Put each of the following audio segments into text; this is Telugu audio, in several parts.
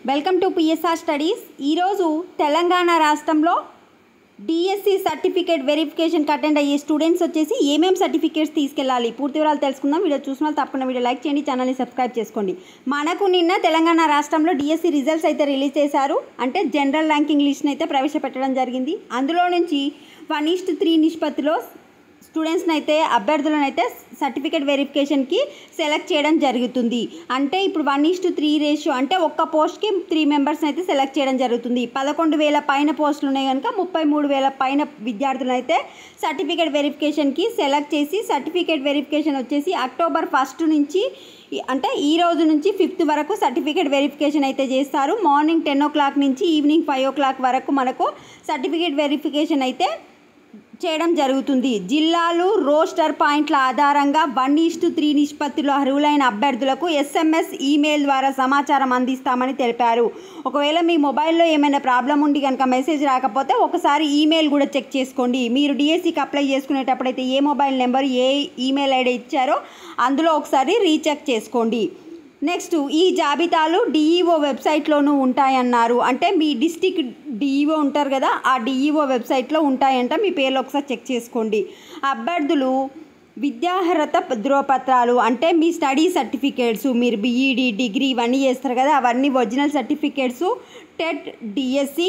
వెల్కమ్ టు పిఎస్ఆర్ స్టడీస్ ఈరోజు తెలంగాణ రాష్ట్రంలో డిఎస్సి సర్టిఫికేట్ వెరిఫికేషన్ అటెండ్ అయ్యే స్టూడెంట్స్ వచ్చేసి ఏమేమి సర్టిఫికేట్స్ తీసుకెళ్ళాలి పూర్తి వివరాలు తెలుసుకుందాం వీడియో చూసిన వాళ్ళు తప్పకుండా వీడియో లైక్ చేయండి ఛానల్ని సబ్స్క్రైబ్ చేసుకోండి మనకు నిన్న తెలంగాణ రాష్ట్రంలో డిఎస్సి రిజల్ట్స్ అయితే రిలీజ్ చేశారు అంటే జనరల్ ర్యాంకింగ్ లిస్ట్ని అయితే ప్రవేశపెట్టడం జరిగింది అందులో నుంచి వన్ ఈస్ట్ త్రీ నిష్పత్తిలో స్టూడెంట్స్ని అయితే అభ్యర్థులను అయితే సర్టిఫికేట్ వెరిఫికేషన్కి సెలెక్ట్ చేయడం జరుగుతుంది అంటే ఇప్పుడు one is to three ratio అంటే ఒక్క పోస్ట్కి త్రీ మెంబర్స్ని అయితే సెలెక్ట్ చేయడం జరుగుతుంది పదకొండు వేల పైన పోస్టులు ఉన్నాయి కనుక ముప్పై మూడు వేల పైన విద్యార్థులను అయితే సర్టిఫికేట్ వెరిఫికేషన్కి సెలెక్ట్ చేసి సర్టిఫికేట్ వెరిఫికేషన్ వచ్చేసి అక్టోబర్ ఫస్ట్ నుంచి ఈ- అంటే ఈ రోజు నుంచి ఫిఫ్త్ వరకు సర్టిఫికేట్ వెరిఫికేషన్ అయితే చేస్తారు మార్నింగ్ టెన్ ఓ క్లాక్ నుంచి ఈవినింగ్ ఫైవ్ ఓ క్లాక్ వరకు మనకు సర్టిఫికేట్ వెరిఫికేషన్ అయితే చేయడం జరుగుతుంది జిల్లాలు రోస్టర్ పాయింట్ల ఆధారంగా వన్ ఈస్టు త్రీ నిష్పత్తిలో అర్హులైన అభ్యర్థులకు ఎస్ఎంఎస్ ఈమెయిల్ ద్వారా సమాచారం అందిస్తామని తెలిపారు ఒకవేళ మీ మొబైల్లో ఏమైనా ప్రాబ్లం ఉండి కనుక మెసేజ్ రాకపోతే ఒకసారి ఈమెయిల్ కూడా చెక్ చేసుకోండి మీరు డిఎస్సికి అప్లై చేసుకునేటప్పుడైతే ఏ మొబైల్ నెంబర్ ఏ ఈమెయిల్ ఐడి ఇచ్చారో అందులో ఒకసారి రీచెక్ చేసుకోండి నెక్స్ట్ ఈ జాబితాలు డిఈఓ వెబ్సైట్లోనూ ఉంటాయన్నారు అంటే మీ డిస్టిక్ డిఈఓ ఉంటారు కదా ఆ డిఈఓ వెబ్సైట్లో ఉంటాయంట మీ పేర్లు ఒకసారి చెక్ చేసుకోండి అభ్యర్థులు విద్యార్హత ధ్రువపత్రాలు అంటే మీ స్టడీ సర్టిఫికేట్స్ మీరు బీఈడి డిగ్రీ ఇవన్నీ చేస్తారు కదా అవన్నీ original certificates TET DSC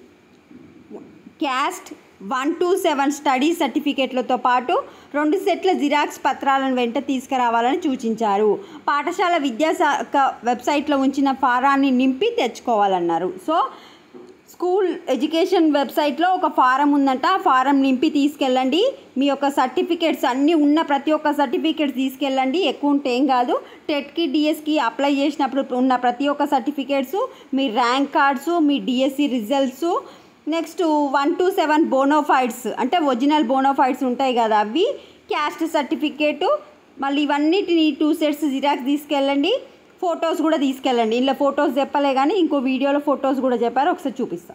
caste one to seven study సర్టిఫికేట్లతో పాటు రెండు సెట్ల జిరాక్స్ పత్రాలను వెంట తీసుకురావాలని సూచించారు పాఠశాల విద్యాశాఖ వెబ్సైట్లో ఉంచిన ఫారాన్ని నింపి తెచ్చుకోవాలన్నారు సో స్కూల్ ఎడ్యుకేషన్ వెబ్సైట్లో ఒక ఫారం ఉందంట ఆ ఫారం నింపి తీసుకెళ్ళండి మీ యొక్క సర్టిఫికేట్స్ అన్నీ ఉన్న ప్రతి ఒక్క సర్టిఫికేట్స్ తీసుకెళ్ళండి ఎక్కువ ఉంటే ఏం కాదు టెట్కి డిఎస్కి అప్లై చేసినప్పుడు ఉన్న ప్రతి ఒక్క సర్టిఫికేట్స్ మీ ర్యాంక్ కార్డ్స్ మీ DSC results next one to seven bonafides అంటే ఒరిజినల్ బోనోఫైడ్స్ ఉంటాయి కదా అవి క్యాస్ట్ సర్టిఫికేటు మళ్ళీ ఇవన్నిటిని టూ సెట్స్ జిరాక్స్ తీసుకెళ్ళండి ఫొటోస్ కూడా తీసుకెళ్ళండి ఇందులో ఫొటోస్ చెప్పలే కానీ ఇంకో వీడియోలో ఫొటోస్ కూడా చెప్పారు ఒకసారి చూపిస్తాను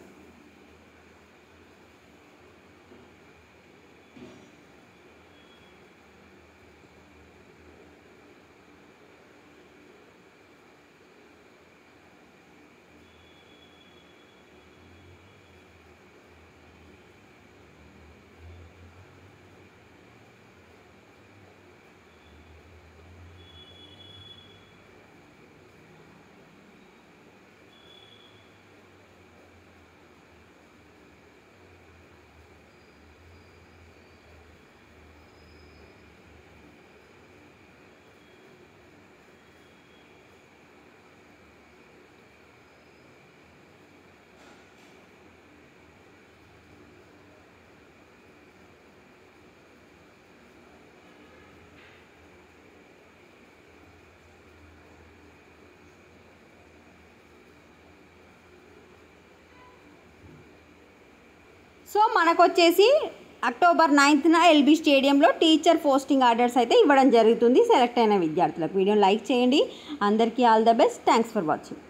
సో మనకు వచ్చేసి అక్టోబర్ నైన్త్న ఎల్బీ స్టేడియంలో టీచర్ పోస్టింగ్ ఆర్డర్స్ అయితే ఇవ్వడం జరుగుతుంది సెలెక్ట్ అయిన విద్యార్థులకు వీడియో లైక్ చేయండి అందరికీ all the best thanks for watching